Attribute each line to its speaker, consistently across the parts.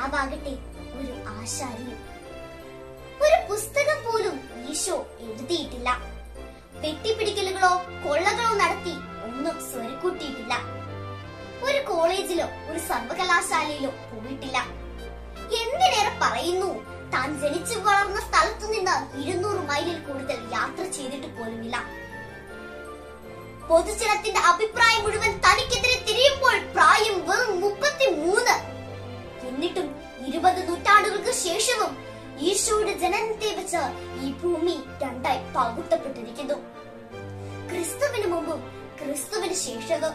Speaker 1: നാം ആകട്ടെ ഒരു ആശാരിയും ഒരു പുസ്തകം പോലും ഈശോ എഴുതിയിട്ടില്ല വെട്ടിപ്പിടിക്കലുകളോ കൊള്ളകളോ നടത്തി ഒന്നും സ്വരുക്കൂട്ടിയിട്ടില്ല ഒരു കോളേജിലോ ഒരു സർവകലാശാലയിലോ പോയിട്ടില്ല എന്തിനേറെ പറയുന്നു താൻ ജനിച്ചു വളർന്ന സ്ഥലത്തു നിന്ന് ഇരുന്നൂറ് മൈലിൽ കൂടുതൽ യാത്ര ചെയ്തിട്ട് പോലുമില്ല പൊതുജനത്തിന്റെ അഭിപ്രായം മുഴുവൻ തനിക്കെതിരെ തിരിയുമ്പോൾ പ്രായം വെറും മുപ്പത്തി മൂന്ന് എന്നിട്ടും ഇരുപത് നൂറ്റാണ്ടുകൾക്ക് ശേഷവും ഈശോയുടെ ജനനത്തെ വെച്ച് ഈ ഭൂമി രണ്ടായി പകുത്തപ്പെട്ടിരിക്കുന്നു ക്രിസ്തുവിന് മുമ്പും ക്രിസ്തുവിന് ശേഷവും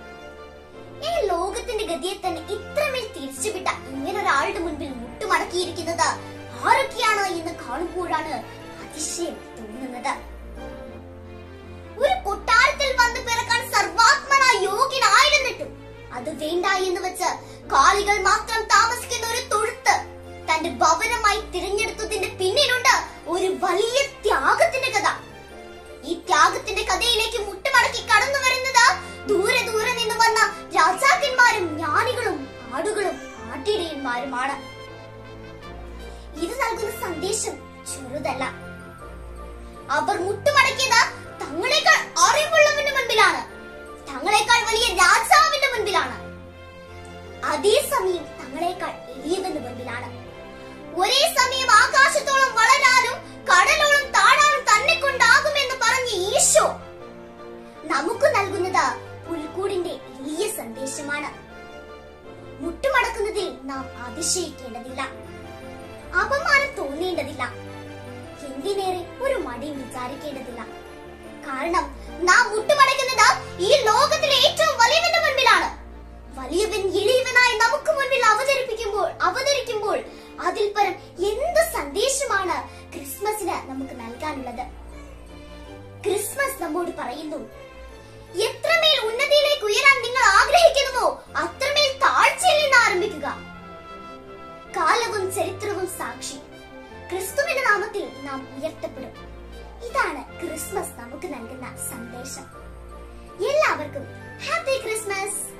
Speaker 1: ഈ ലോകത്തിന്റെ ഗതിയെ തന്നെ ഇത്രമേൽ തിരിച്ചുവിട്ട ഇങ്ങനെ ഒരാളുടെ മുൻപിൽ മുട്ടുമടക്കിയിരിക്കുന്നത് ആരൊക്കെയാണ് എന്ന് കാണുമ്പോഴാണ് അതിശയം തോന്നുന്നത് ഒരു കൊട്ടാരത്തിൽ വന്ന് പിറക്കാൻ സർവാത്മന യോഗ്യനായിരുന്നിട്ടും അത് വേണ്ട എന്ന് വെച്ച് കാലികൾ മാത്രം താമസിക്കുന്ന ഒരു തൊഴുത്ത് തന്റെ ഭവനമായി തിരഞ്ഞെടുത്തതിന്റെ പിന്നിലുണ്ട് ഒരു വലിയ ത്യാഗത്തിന്റെ കഥ ഈ ത്യാഗത്തിന്റെ കഥയിലേക്ക് മുട്ടുമടക്കി കടന്നു വരുന്നത് ദൂരെ ദൂരെ നിന്ന് വന്ന രാജാക്കന്മാരും ജ്ഞാനികളും ആടുകളും ആട്ടിടയന്മാരുമാണ് ഇത് നൽകുന്ന സന്ദേശം ചെറുതല്ല അവർ മുട്ടുമടക്കിയത് തങ്ങളെക്കാൾ അറിവുള്ളവന്റെ മുൻപിലാണ് തങ്ങളെക്കാൾ വലിയ രാജാവിന്റെ മുൻപിലാണ് അതേസമയം തങ്ങളെക്കാൾ എളിയവന്റെ മുൻപിലാണ് ഒരേ സമയം ആകാശത്തോളം വളരാനും കടലോളം താഴാനും തന്നെ കൊണ്ടാകുമെന്ന് പറഞ്ഞ ഈശോ നമുക്ക് നൽകുന്നത് പുൽക്കൂടിന്റെ എളിയ സന്ദേശമാണ് മുട്ടുമടക്കുന്നതിൽ നാം അതിശയിക്കേണ്ടതില്ല അപമാനം തോന്നേണ്ടതില്ല എന്തിനേറെ ഒരു മടിയും വിചാരിക്കേണ്ടതില്ല കാരണം നാം മുട്ടുമടക്കുന്നത് ഈ ലോകത്തിലെ ഏറ്റവും വലിയവന്റെ മുൻപിലാണ് വലിയവൻ എളിയവനായി നമുക്ക് മുൻപിൽ അവതരിപ്പിക്കുമ്പോൾ അവതരിക്കുമ്പോൾ അതിൽ പരം എന്ത് സന്ദേശമാണ് ക്രിസ്മസിന് നമുക്ക് നൽകാനുള്ളത് ക്രിസ്മസ് നമ്മോട് പറയുന്നു എത്രമേൽ ഉന്നതിയിലേക്ക് ഉയരാൻ നിങ്ങൾ ആഗ്രഹിക്കുന്നുവോ അത്രമേൽ താഴ്ചയിൽ നിന്ന് ആരംഭിക്കുക കാലവും ചരിത്രവും സാക്ഷി ക്രിസ്തുവിന്റെ നാമത്തിൽ നാം ഉയർത്തപ്പെടും ഇതാണ് ക്രിസ്മസ് നമുക്ക് നൽകുന്ന സന്ദേശം എല്ലാവർക്കും ഹാപ്പി ക്രിസ്മസ്